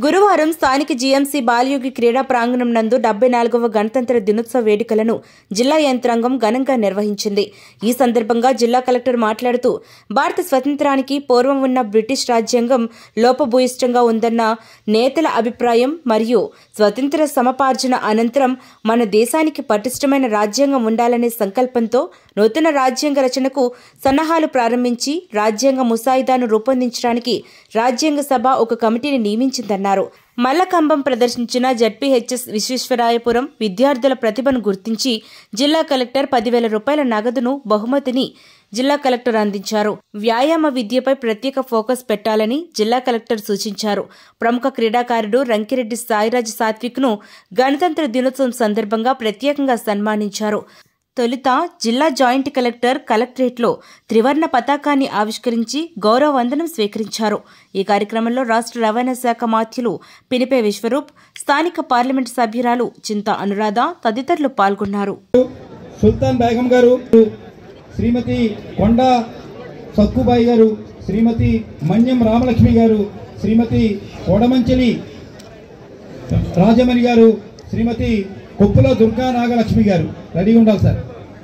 గురువారం స్థానిక జీఎంసీ బాలయోగి క్రీడా ప్రాంగణం నందు డెబ్బై నాలుగవ గణతంత్ర దినోత్సవ వేడుకలను జిల్లా యంత్రాంగం ఘనంగా నిర్వహించింది ఈ సందర్భంగా జిల్లా కలెక్టర్ మాట్లాడుతూ భారత స్వతంత్రానికి పూర్వం ఉన్న బ్రిటిష్ రాజ్యాంగం లోపభూయిష్టంగా ఉందన్న నేతల అభిప్రాయం మరియు స్వతంత్ర సమపార్జన అనంతరం మన దేశానికి పటిష్టమైన రాజ్యాంగం ఉండాలనే సంకల్పంతో నూతన రాజ్యాంగ రచనకు సన్నాహాలు ప్రారంభించి రాజ్యాంగ ముసాయిదాను రూపొందించడానికి రాజ్యాంగ సభ ఒక కమిటీని నియమించిందన్నారు మల్లకంబం ప్రదర్శించిన జడ్పీహెచ్ఎస్ విశ్వేశ్వరాయపురం విద్యార్థుల ప్రతిభను గుర్తించి జిల్లా కలెక్టర్ పదివేల రూపాయల నగదును బహుమతిని జిల్లా కలెక్టర్ అందించారు వ్యాయామ విద్యపై ప్రత్యేక ఫోకస్ పెట్టాలని జిల్లా కలెక్టర్ సూచించారు ప్రముఖ క్రీడాకారుడు రంకిరెడ్డి సాయిరాజ్ సాత్విక్ను గణతంత్ర దినోత్సవం సందర్భంగా ప్రత్యేకంగా సన్మానించారు తొలుత జిల్లా జాయింట్ కలెక్టర్ కలెక్టరేట్లో త్రివర్ణ పతాకాన్ని ఆవిష్కరించి గౌరవ వందనం స్వీకరించారు ఈ కార్యక్రమంలో రాష్ట్ర రవాణా శాఖ మాత్యులు పినిపే విశ్వరూప్ స్థానిక పార్లమెంటు సభ్యురాలు చింత అనురాధ తదితరులు పాల్గొన్నారు సుల్తాన్ బేగం గారు శ్రీమతి కొండ సక్కుబాయి గారు శ్రీమతి మన్యం రామలక్ష్మి గారు శ్రీమతి కోడమంచెలి రాజమణి గారు శ్రీమతి కొప్పుల దుర్గా నాగలక్ష్మి గారు రెడీగా ఉండాలి సార్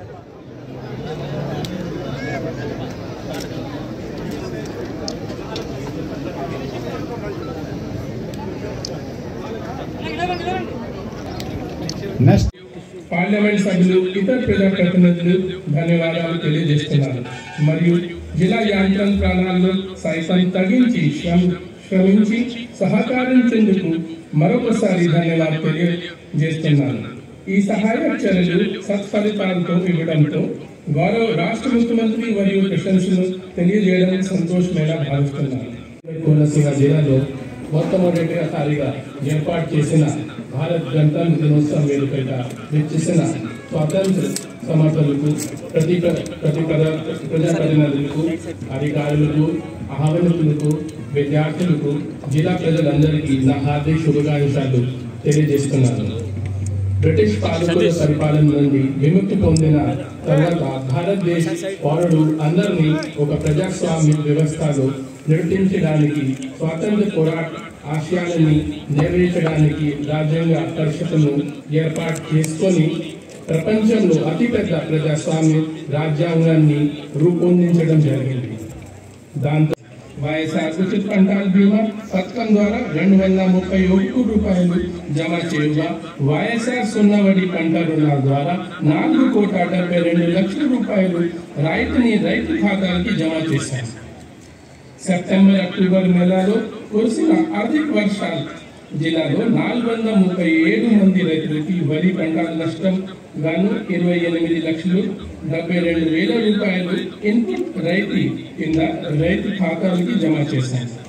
నెక్స్ట్ పార్లమెంట్ సభ్యులు ఇతర ప్రజాప్రతినిధులు ధన్యవాదాలు తెలియజేస్తున్నారు మరియు జిల్లా యాంత్రం ప్రాణాలను సైతం తగ్గించి శ్రమ- శ్రమించి సహకరించేందుకు మరొకసారి ధన్యవాదాలు తెలియజేస్తున్నాను ఈ సహాయ చర్యలు సత్ఫలితాలతో ఇవ్వడంతో గౌరవ రాష్ట్ర ముఖ్యమంత్రి మరియు ప్రశంసలు తెలియజేయడం సంతోషమేలా భావిస్తున్నాను కోనసీమ జిల్లాలో మొట్టమొదటిసారిగా ఏర్పాటు చేసిన భారత్ గణతంత్ర దినోత్సవం వేడుకగా చేసిన స్వాతంత్ర సమర్థులకు ప్రతి ప్రతి ప్రజా- ప్రజాప్రతినిధులకు అధికారులకు ఆహ్వానితులకు విద్యార్థులకు జిల్లా ప్రజలందరికీ నా హార్దిక శుభాకాంక్షలు తెలియజేస్తున్నాను బ్రిటిష్ పాలకుల పరిపాలన నుండి విముక్తి పొందిన తర్వాత భారతదేశ పౌరుడు అందరినీ ఒక ప్రజాస్వామ్య వ్యవస్థలో నడిపించడానికి స్వాతంత్ర పోరాట ఆశయాలని నెరవేర్చడానికి రాజ్యాంగ పరిషత్తును ఏర్పాటు చేసుకొని ప్రపంచంలో అతిపెద్ద ప్రజాస్వామ్య రాజ్యాంగాన్ని రూపొందించడం జరిగింది దాంతో వైఎస్ఆర్ ఉచిత పంటల బీమా పథకం ద్వారా రెండు వందల ముప్పై ఒకటి రూపాయలు జమ చేయగా వైఎస్ఆర్ సున్నా వడ్డీ పంట రుణాల ద్వారా నాలుగు కోట్ల డెబ్బై రెండు లక్షల రూపాయలు రైతుని రైతు ఖాతాలకి జమ చేశారు సెప్టెంబర్ అక్టోబర్ నెలలో కురిసిన అధిక వర్షాలు జిల్లాలో నాలుగు వందల ముప్పై ఏడు మంది రైతులకి వరి పంటల నష్టం గాను ఇరవై ఎనిమిది లక్షలు డెబ్బై రెండు వేల రూపాయలు ఇన్పుట్ రైతు కింద రైతు ఖాతాలకి జమ చేశారు